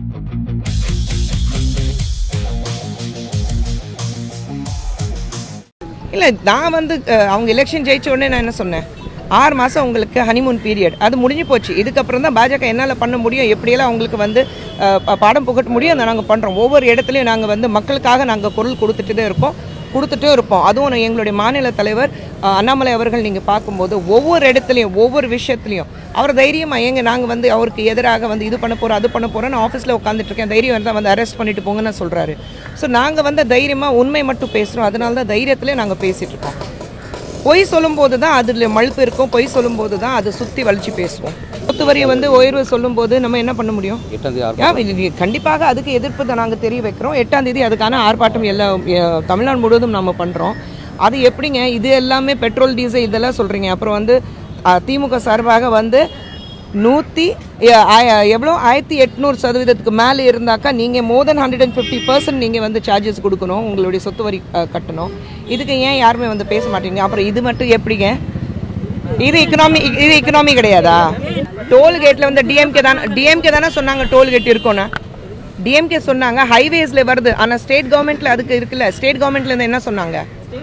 இல்லை நான் வந்து அஹ், அவங்க எலெக்ஷன் ஜெயிச்ச உடனே நான் என்ன சொன்னேன் ஆறு மாதம் உங்களுக்கு ஹனிமூன் பீரியட் அது முடிஞ்சு போச்சு இதுக்கப்புறம் தான் பாஜக என்னால் பண்ண முடியும் எப்படியெல்லாம் அவங்களுக்கு வந்து அஹ், ப- பாடம் புகட்ட முடியும் அதை நாங்கள் பண்ணுறோம் ஒவ்வொரு இடத்துலையும் நாங்கள் வந்து மக்களுக்காக நாங்கள் குரல் கொடுத்துட்டு தான் இருக்கோம் கொடுத்துட்டே இருப்போம் அதுவும் நான் எங்களுடைய மாநில தலைவர் அஹ், அண்ணாமலை அவர்கள் நீங்கள் பார்க்கும்போது ஒவ்வொரு இடத்துலையும் ஒவ்வொரு விஷயத்துலையும் அவர் தைரியமாக ஏங்க நாங்கள் வந்து அவருக்கு எதிராக வந்து இது பண்ண போகிறோம் அது பண்ண போகிறோம் நான் ஆஃபீஸில் உட்காந்துட்டு இருக்கேன் தைரியம் இருந்தால் வந்து அரெஸ்ட் பண்ணிட்டு போங்கன்னு சொல்கிறாரு ஸோ நாங்கள் வந்து தைரியமாக உண்மை மட்டும் பேசுகிறோம் அதனால தான் தைரியத்திலே நாங்கள் பேசிகிட்டு இருக்கோம் பொய் சொல்லும்போது தான் அதில் மழுப்பு இருக்கும் பொய் சொல்லும்போது தான் அதை சுற்றி வலிச்சு பேசுவோம் சொத்து வரியை வந்து உயர்வு சொல்லும்போது நம்ம என்ன பண்ண முடியும் யா, இது- இது கண்டிப்பாக அதுக்கு எதிர்ப்பு தான் நாங்கள் தெரிய வைக்கிறோம் எட்டாம் தேதி அதுக்கான ஆர்ப்பாட்டம் எல்லாம் எ- தமிழ்நாடு முழுவதும் நம்ம பண்ணுறோம் அது எப்படிங்க இது எல்லாமே பெட்ரோல் டீசல் இதெல்லாம் சொல்கிறீங்க அப்புறம் வந்து அ, திமுக சார்பாக வந்து நூற்றி எவ்வளோ ஆயிரத்தி எட்நூறு சதவீதத்துக்கு மேலே இருந்தாக்கா நீங்கள் more than hundred and fifty percent நீங்கள் வந்து சார்ஜஸ் கொடுக்கணும் உங்களுடைய சொத்து வரி அ, கட்டணும் இதுக்கு ஏன் யாருமே வந்து பேச மாட்டீங்க அப்புறம் இது மட்டும் எப்படிங்க இது எக்கனாமி இது எக்கனாமி கிடையாதா டோல்கேட்ல வந்து டிஎம்கே தானே டிஎம்கே தானே சொன்னாங்க டோல்கேட் இருக்கும்னா டிஎம்கே சொன்னாங்க ஹைவேஸ்ல வருது ஆனா ஸ்டேட் கவர்மெண்ட்ல அதுக்கு இருக்குல்ல ஸ்டேட் கவர்மெண்ட்ல இருந்து என்ன சொன்னாங்க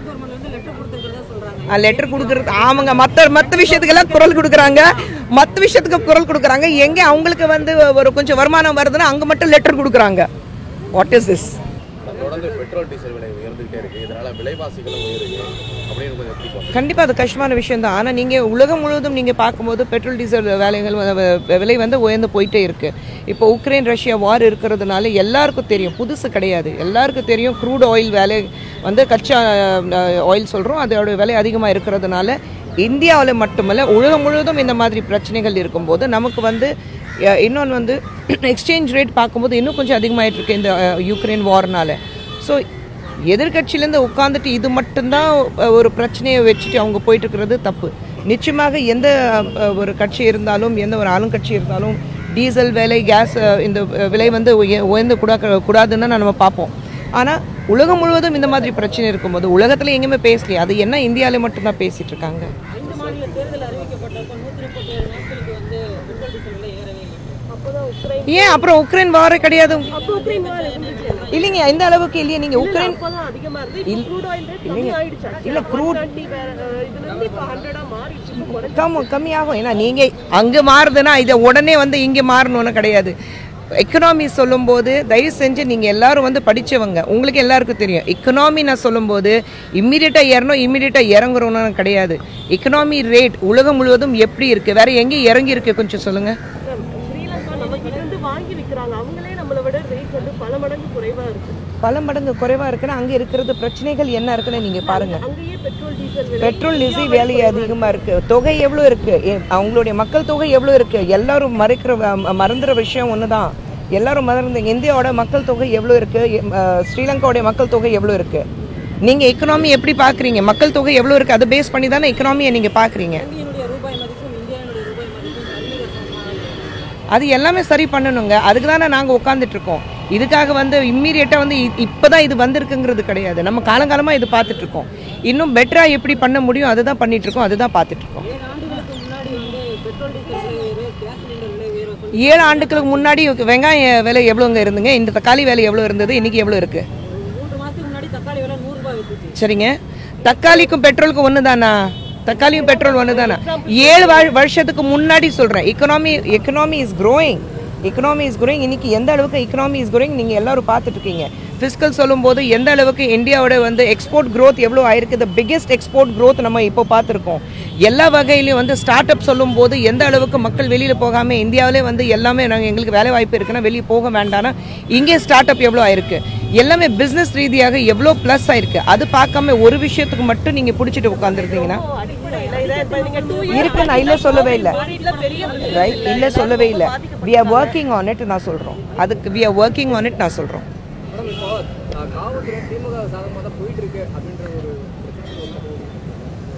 லெட்டர் கொடுக்கறது ஆமாங்க மற்ற மற்ற விஷயத்துக்கெல்லாம் குரல் கொடுக்குறாங்க மற்ற விஷயத்துக்கு குரல் கொடுக்குறாங்க எங்க அவங்களுக்கு வந்து ஒரு கொஞ்சம் வருமானம் வருதுன்னா அங்க மட்டும் லெட்டர் கொடுக்குறாங்க வாட் இஸ் திஸ் தொடர்ந்து பெட்ரோல் டீசல் விலை உயர்ந்துகிட்டே இருக்கு இதனால விலைவாசிகளும் உயருது அப்படின்னு கொஞ்சம் எப்படி பார்க்கணும்? கண்டிப்பாக அது கஷ்டமான விஷயம் தான் ஆனால் நீங்கள் உலகம் முழுவதும் நீங்கள் பார்க்கும்போது பெட்ரோல் டீசல் வேலைகள் வந்து வ- விலை வந்து உயர்ந்து போயிட்டே இருக்கு இப்போ உக்ரைன் ரஷ்யா வார் இருக்கிறதுனால எல்லாருக்கும் தெரியும் புதுசு கிடையாது எல்லாருக்கும் தெரியும் க்ரூட் ஆயில் வேலை வந்து கச்சா ஆயில் சொல்கிறோம் அதோட விலை அதிகமாக இருக்கிறதுனால இந்தியாவில் மட்டுமல்ல உலகம் முழுவதும் இந்த மாதிரி பிரச்சனைகள் இருக்கும்போது நமக்கு வந்து இன்னொன்று வந்து எக்ஸ்சேஞ்ச் ரேட் பார்க்கும்போது இன்னும் கொஞ்சம் அதிகமாயிட்டு இருக்கு இந்த அஹ், யுக்ரைன் வார்னால ஸோ எதிர்கட்சியிலேருந்து உட்காந்துட்டு இது மட்டும்தான் அஹ், ஒரு பிரச்சனையை வச்சுட்டு அவங்க போயிட்டு இருக்கிறது தப்பு நிச்சயமாக எந்த அஹ், ஒரு கட்சி இருந்தாலும் எந்த ஒரு ஆளுங்கட்சி இருந்தாலும் டீசல் விலை கேஸ் அஹ், இந்த அஹ், விலை வந்து உய- உயர்ந்து கூட கூடாதுன்னு நம்ம பார்ப்போம் ஆனால் உலகம் முழுவதும் இந்த மாதிரி பிரச்சனை இருக்கும்போது உலகத்தில் எங்கேயுமே பேசலையே அது என்ன இந்தியாவிலே மட்டும்தான் பேசிட்டு இருக்காங்க ஐந்து மாநில தேர்தல் அறிவிக்கப்பட்டப்போ நூற்றி முப்பத்தி ஏழு நாட்களுக்கு வந்து பெட்ரோல் டீசல் விலை ஏறவே இல்லை அப்போதான் உக்ரைன் ஏன் அப்புறம் உக்ரைன் வார கிடையாது அப்போ உக்ரைன் வார் இருந்துச்சு இல்லைங்க இந்த அளவுக்கு இல்லையே நீங்கள் உக்ரைன் அப்போதான் அதிகமா இருந்து இப்போ க்ரூட் ஆயில் ரேட் கம்மி ஆயிடுச்சு இல்ல, crude- இதுல இருந்து இப்போ ஹண்ட்ரடா மாறிடுச்சு இப்போ குறைஞ்சு கம் கம்மியாகும் ஏன்னா நீங்கள் அங்கே மாறுதுன்னா இதை உடனே வந்து இங்கே மாறணும்னு கிடையாது எக்கனாமி சொல்லும்போது தயவு செஞ்சு நீங்கள் எல்லாரும் வந்து படிச்சவங்க உங்களுக்கு எல்லாருக்கும் தெரியும் எக்கனாமி நான் சொல்லும்போது இம்மிடியட்டாக ஏறணும் இம்மிடியட்டாக இறங்குறோம்னு கிடையாது எக்கனாமி ரேட் உலகம் முழுவதும் எப்படி இருக்குது வேற எங்கே இறங்கி இருக்கு கொஞ்சம் சொல்லுங்கள் ஸ்ரீலங்கா நம்ம கிட்ட இருந்து வாங்கி விற்கிறாங்க அவங்களே நம்மளை விட ரேட் வந்து பல மடங்கு குறைவா இருக்கு பல மடங்கு குறைவாக இருக்குன்னா அங்கே இருக்கிறது பிரச்சனைகள் என்ன இருக்குன்னு நீங்கள் பாருங்கள் அங்கேயே பெட்ரோல் டீசல் விலை பெட்ரோல் டீசல் விலை அதிகமாக இருக்கு தொகை எவ்வளோ இருக்கு எ- அவங்களுடைய மக்கள் தொகை எவ்வளோ இருக்கு எல்லாரும் மறைக்கிற ம- மறந்துற விஷயம் ஒன்று தான் எல்லாரும் மறந்து இந்தியாவோட மக்கள் தொகை எவ்வளோ இருக்கு எ- அஹ் ஸ்ரீலங்காவுடைய மக்கள் தொகை எவ்வளோ இருக்கு நீங்க எக்கனாமி எப்படி பாக்குறீங்க மக்கள் தொகை எவ்வளோ இருக்கு அதை பேஸ் பண்ணி தானே எக்கனாமியை நீங்க பாக்குறீங்க இந்தியனுடைய ரூபாய் மதிப்பும் இந்தியாவுடைய ரூபாய் மதிப்பும் சரிவிகித சமமாக அது எல்லாமே சரி பண்ணணுங்க அதுக்கு தானே நாங்கள் உட்காந்துட்டு இருக்கோம் இதுக்காக வந்து இம்மீடியட்டாக வந்து இ- இப்பதான் இது வந்திருக்குங்கிறது கிடையாது நம்ம காலங்காலமாக இது பார்த்துட்டு இருக்கோம் இன்னும் பெட்டராக எப்படி பண்ண முடியும் அதுதான் பண்ணிட்டு இருக்கோம் அதுதான் பார்த்துட்டு இருக்கோம் ஏழு ஆண்டுகளுக்கு முன்னாடி வந்து பெட்ரோல் டீசல் விலை உயர்வு கேஸ் சிலிண்டர் விலை உயர்வு சொல்லி ஏழு ஆண்டுகளுக்கு முன்னாடி வெங்காய விலை எவ்வளோங்க இருந்துங்க இந்த தக்காளி விலை எவ்வளோ இருந்தது இன்னைக்கு எவ்வளோ இருக்கு மூன்று மாசத்துக்கு முன்னாடி தக்காளி விலை நூறு ரூபாய் வித்துச்சு சரிங்க தக்காளிக்கும் பெட்ரோலுக்கும் ஒன்று தானா தக்காளியும் பெட்ரோல் ஒன்று தானா ஏழு வா- வருஷத்துக்கு முன்னாடி சொல்கிறேன் economy economy is growing economy is growing இன்னைக்கு எந்த அளவுக்கு எக்கனாமி இஸ் growing நீங்கள் எல்லாரும் பார்த்துட்டு இருக்கீங்க ஃபிஸ்கல் சொல்லும்போது எந்த அளவுக்கு இந்தியாவோட வந்து எக்ஸ்போர்ட் growth எவ்வளோ ஆயிருக்கு த பிக்கெஸ்ட் எக்ஸ்போர்ட் growth நம்ம இப்போ பார்த்துருக்கோம் எல்லா வகையிலையும் வந்து ஸ்டார்ட் அப் சொல்லும்போது எந்த அளவுக்கு மக்கள் வெளியில் போகாமல் இந்தியாவிலே வந்து எல்லாமே நாங்கள் எங்களுக்கு வேலை வாய்ப்பு இருக்குன்னா வெளியே போக வேண்டாம்னா இங்கே ஸ்டார்ட் அப் எவ்வளோ ஆயிருக்கு எல்லாமே பிஸ்னஸ் ரீதியாக எவ்வளோ ப்ளஸ் ஆயிருக்கு அது பார்க்காம ஒரு விஷயத்துக்கு மட்டும் நீங்கள் பிடிச்சிட்டு உட்காந்துருந்தீங்கன்னா அடிப்படையில் இதை இப்போ நீங்க டூ இருக்கு நான் இல்லை சொல்லவே இல்லை பெரிய ரைட் இல்லை சொல்லவே இல்லை we are working on it நான் சொல்கிறோம் அதுக்கு we are working on it நான் சொல்கிறோம் மேடம் இப்போ அஹ், காவல்துறை திமுக சாதகமாக தான் போயிட்டு இருக்கு அப்படின்ற ஒரு பிரச்சனை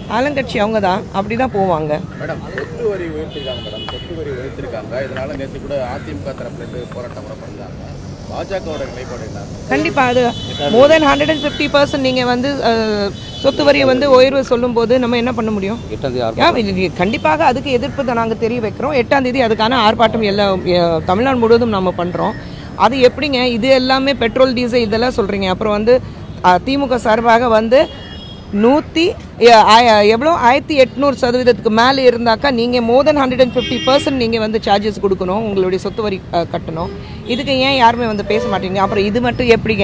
ஆளுங்கட்சி அவங்க தான் அப்படி தான் போவாங்க மேடம் சொத்து வரி உயர்த்திருக்காங்க மேடம் சொத்து வரி உயர்த்திருக்காங்க இதனால நேற்று கூட அதிமுக தரப்புலேருந்து போராட்டம் கூட பண்ணாங்க பாஜகவோட நிலைப்பாடு என்ன கண்டிப்பா அது more than hundred and fifty percent நீங்கள் வந்து அஹ், சொத்து வரியை வந்து உயர்வு சொல்லும்போது நம்ம என்ன பண்ண முடியும் ஏன் இது கண்டிப்பாக அதுக்கு எதிர்ப்பு தான் நாங்கள் தெரிய வைக்கிறோம் எட்டாம் தேதி அதுக்கான ஆர்ப்பாட்டம் எல்லா எ- தமிழ்நாடு முழுவதும் நம்ம பண்ணுறோம் அது எப்படிங்க இது எல்லாமே பெட்ரோல் டீசல் இதெல்லாம் சொல்கிறீங்க அப்புறம் வந்து அஹ், திமுக சார்பாக வந்து நூற்றி எவ்வளோ ஆயிரத்தி எட்நூறு சதவீதத்துக்கு மேலே இருந்தாக்கா நீங்கள் more than hundred and fifty percent நீங்கள் வந்து சார்ஜஸ் கொடுக்கணும் உங்களுடைய சொத்து வரி அஹ், கட்டணும் இதுக்கு ஏன் யாருமே வந்து பேச மாட்டீங்க அப்புறம் இது மட்டும் எப்படிங்க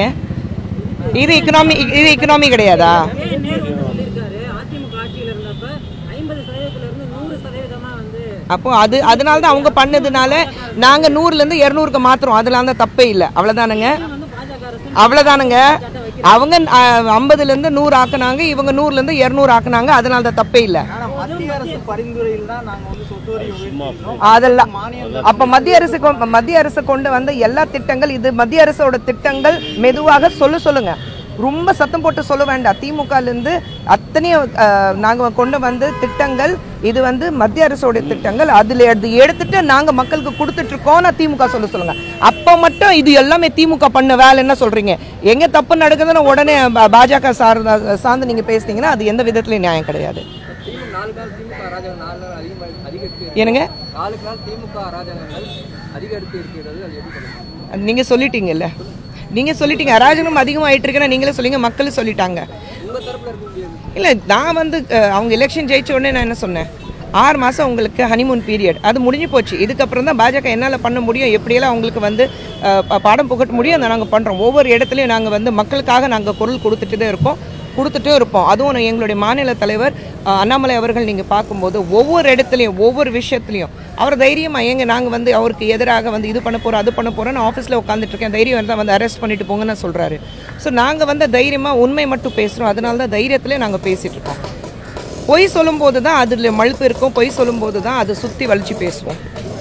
இது எக்கனாமி இது எக்கனாமி கிடையாதா ஏன் நேரு வந்து சொல்லியிருக்காரு அதிமுக ஆட்சியில் இருந்தப்ப ஐம்பது சதவீதத்துல இருந்து நூறு சதவீதமா வந்து அப்போ அது அதனால தான் அவங்க பண்ணதுனால நாங்கள் நூறுலேருந்து இரநூறுக்கு மாத்துறோம் அதெல்லாம் தான் தப்பே இல்லை அவ்வளோதானுங்க வந்து பாஜக அரசு அவ்வளோதானுங்க அவங்க ஐம்பதுலேருந்து நூறு ஆக்குனாங்க இவங்க நூறுலேருந்து இரநூறு ஆக்குனாங்க அதனால தான் தப்பே இல்லை மத்திய அரசு பரிந்துரையில் தான் நாங்க வந்து சொத்து வரி உயர்த்தியிருக்கோம். அதெல்லாம் அப்ப மத்திய அரசு கொ- மத்திய அரசு கொண்டு வந்த எல்லா திட்டங்கள் இது மத்திய அரசோட திட்டங்கள் மெதுவாக சொல்ல சொல்லுங்க ரொம்ப சத்தம் போட்டு சொல்ல வேண்டாம் திமுகல இருந்து அத்தனையும் அஹ், நாங்க கொண்டு வந்து திட்டங்கள் இது வந்து மத்திய அரசோட திட்டங்கள் அதுல அது எடுத்துட்டு நாங்க மக்களுக்கு கொடுத்துட்டு இருக்கோம்னு திமுக சொல்ல சொல்லுங்க அப்ப மட்டும் இது எல்லாமே திமுக பண்ண வேலை என்ன சொல்றீங்க எங்க தப்பு நடக்குதுன்னு உடனே பா- பாஜக சார்ந்த சார்ந்து நீங்க பேசுனீங்கன்னா அது எந்த விதத்துலயும் நியாயம் கிடையாது நாலு நாள் திமுக அராஜகம் நாலு நாள் அதிகமாக அதிகரித்து என்னங்க நாளுக்கு நாள் திமுக அராஜகங்கள் அதிகரித்து இருக்கிறது அது எப்படி சொல்லுங்க அது நீங்க சொல்லிட்டீங்கல்ல நீங்க சொல்லிட்டீங்க அராஜகம் அதிகமாயிட்டு இருக்குன்னா நீங்களே சொல்லிங்க மக்கள் சொல்லிட்டாங்க உங்க தரப்புல இருக்க முடியாது இல்ல நான் வந்து அஹ், அவங்க எலெக்ஷன் ஜெயிச்ச உடனே நான் என்ன சொன்னேன் ஆறு மாதம் உங்களுக்கு ஹனிமூன் பீரியட் அது முடிஞ்சு போச்சு இதுக்கப்புறம் தான் பாஜக என்னால் பண்ண முடியும் எப்படியெல்லாம் அவங்களுக்கு வந்து அஹ், ப- பாடம் புகட்ட முடியும் அதை நாங்கள் பண்ணுறோம் ஒவ்வொரு இடத்துலையும் நாங்கள் வந்து மக்களுக்காக நாங்கள் குரல் கொடுத்துட்டு தான் இருக்கோம் கொடுத்துட்டும் இருப்போம் அதுவும் எங்களுடைய மாநில தலைவர் அஹ், அண்ணாமலை அவர்கள் நீங்கள் பார்க்கும்போது ஒவ்வொரு இடத்துலையும் ஒவ்வொரு விஷயத்துலையும் அவர் தைரியமாக ஏங்க நாங்கள் வந்து அவருக்கு எதிராக வந்து இது பண்ண போகிறோம் அது பண்ண போகிறோம் ஆஃபீஸில் உட்காந்துட்டு இருக்கேன் தைரியம் இருந்தால் வந்து அரெஸ்ட் பண்ணிட்டு போங்கன்னு சொல்கிறாரு ஸோ நாங்கள் வந்து தைரியமாக உண்மை மட்டும் பேசுகிறோம் அதனால தான் தைரியத்திலே நாங்கள் பேசிகிட்டு இருக்கோம் பொய் சொல்லும்போது தான் அதில் மழுப்பு இருக்கும் பொய் சொல்லும்போது தான் அதை சுற்றி வலிச்சு பேசுவோம்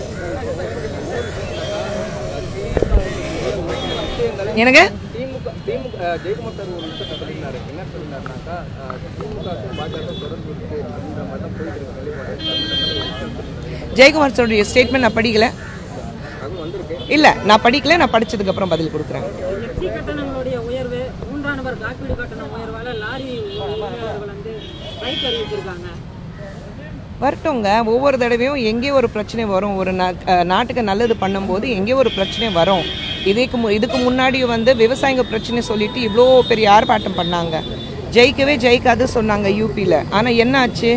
எனக்கு திமுக திமுக அஹ், ஜெயக்குமார் சார் ஒரு விஷயத்தை சொல்லியிருந்தாரு என்ன சொல்லியிருந்தாருனாக்கா அஹ், திமுக பாஜக தொடர்பு இருக்கு அப்படின்ற மாதிரி தான் போயிட்டு இருக்க நிலைப்பாடு ஜெயக்குமார் சொல்ற ஸ்டேட்மெண்ட் நான் படிக்கல அது வந்திருக்கு இல்லை நான் படிக்கல நான் படிச்சதுக்கப்புறம் பதில் கொடுக்குறேன் எக்ஸி கட்டணங்களுடைய உயர்வு மூன்றாம் நபர் காப்பீடு கட்டணம் உயர்வால லாரி உரிமையாளர்கள் வந்து ஸ்ட்ரைக் அறிவிச்சிருக்காங்க வரட்டுங்க ஒவ்வொரு தடவையும் எங்கேயோ ஒரு பிரச்சனை வரும் ஒரு நா- அஹ் நாட்டுக்கு நல்லது பண்ணும்போது எங்கேயோ ஒரு பிரச்சனை வரும் இதுக்கு மு- இதுக்கு முன்னாடி வந்து விவசாயிங்க பிரச்சனை சொல்லிட்டு இவ்வளோ பெரிய ஆர்ப்பாட்டம் பண்ணாங்க ஜெயிக்கவே ஜெயிக்காது சொன்னாங்க யூபியில் ஆனால் என்ன ஆச்சு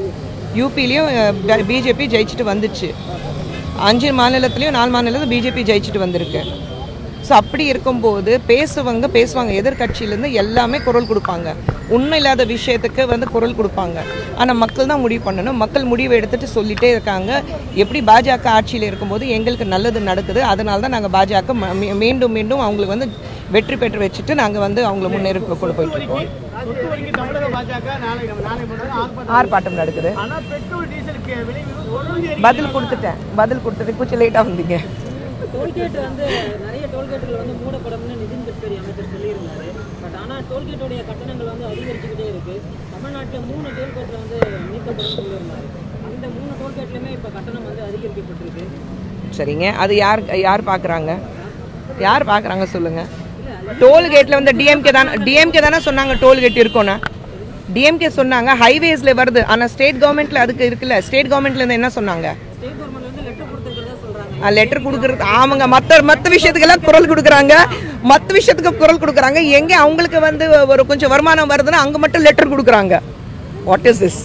யூபிலையும் பிஜேபி ஜெயிச்சுட்டு வந்துச்சு அஞ்சு மாநிலத்துலேயும் நாலு மாநிலத்தில் பிஜேபி ஜெயிச்சுட்டு வந்திருக்கு ஸோ அப்படி இருக்கும்போது பேசுவங்க பேசுவாங்க எதிர்கட்சியிலேருந்து எல்லாமே குரல் கொடுப்பாங்க உண்மை இல்லாத விஷயத்துக்கு வந்து குரல் கொடுப்பாங்க ஆனால் மக்கள் தான் முடிவு பண்ணணும் மக்கள் முடிவு எடுத்துட்டு சொல்லிட்டே இருக்காங்க எப்படி பாஜக ஆட்சியில் இருக்கும்போது எங்களுக்கு நல்லது நடக்குது அதனால தான் நாங்கள் பாஜக ம- மீ- மீண்டும் மீண்டும் அவங்களுக்கு வந்து வெற்றி பெற்று வச்சுட்டு நாங்கள் வந்து அவங்கள முன்னேறி கொண்டு போயிட்டு இருக்கோம் சொத்து வரிக்கு தமிழக பாஜக நாளை நாளை மட்டும் ஆர்ப்பாட்டம் ஆர்ப்பாட்டம் நடக்குது ஆனா பெட்ரோல் டீசலுக்கு விலை உயர்வு தொடர்ந்து பதில் கொடுத்துட்டேன் பதில் கொடுத்துட்டு கொஞ்சம் லேட்டாக வந்தீங்க டோல்கேட் வந்து நிறைய டோல்கேட்டுகள் வந்து மூடப்படும்னு நிதின் கட்கரி அமைச்சர் சொல்லியிருந்தாரு பட் ஆனால் டோல்கேட்டுடைய கட்டணங்கள் வந்து அதிகரிச்சுக்கிட்டே இருக்கு தமிழ்நாட்டில் மூணு டோல்கேட்டில் வந்து நீக்கப்படும் சொல்லியிருந்தாரு அந்த மூணு டோல்கேட்லையுமே இப்போ கட்டணம் வந்து அதிகரிக்கப்பட்டிருக்கு சரிங்க அது யார் யார் பார்க்குறாங்க யார் பார்க்குறாங்க சொல்லுங்க டோல்கேட்டில் வந்து டிஎம்கே தானே டிஎம்கே தானே சொன்னாங்க டோல்கேட் இருக்கும்னா டிஎம்கே சொன்னாங்க ஹைவேஸில் வருது ஆனால் ஸ்டேட் கவர்மெண்ட்டில் அதுக்கு இருக்குல்ல ஸ்டேட் கவர்மெண்ட்லேருந்து என்ன சொன்னாங்க ஸ்டேட் கவர்மெண்ட் வந்து லெட்டர் கொடுத்துருக்கிறதா சொல்கிறாங்க லெட்டர் கொடுக்குறது ஆமாங்க மற்ற மற்ற விஷயத்துக்கெல்லாம் குரல் கொடுக்குறாங்க மற்ற விஷயத்துக்கு குரல் கொடுக்குறாங்க எங்கே அவங்களுக்கு வந்து ஒரு கொஞ்சம் வருமானம் வருதுன்னா அங்கே மட்டும் லெட்டர் கொடுக்குறாங்க வாட் இஸ் திஸ்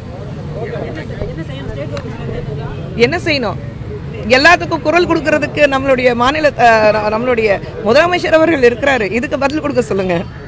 என்ன செய்யணும் ஸ்டேட் கவர்மெண்ட் என்ன செய்யணும் எல்லாத்துக்கும் குரல் கொடுக்கறதுக்கு நம்மளுடைய மாநில அஹ், நம்மளுடைய முதலமைச்சர் அவர்கள் இருக்கிறாரு இதுக்கு பதில் கொடுக்க சொல்லுங்க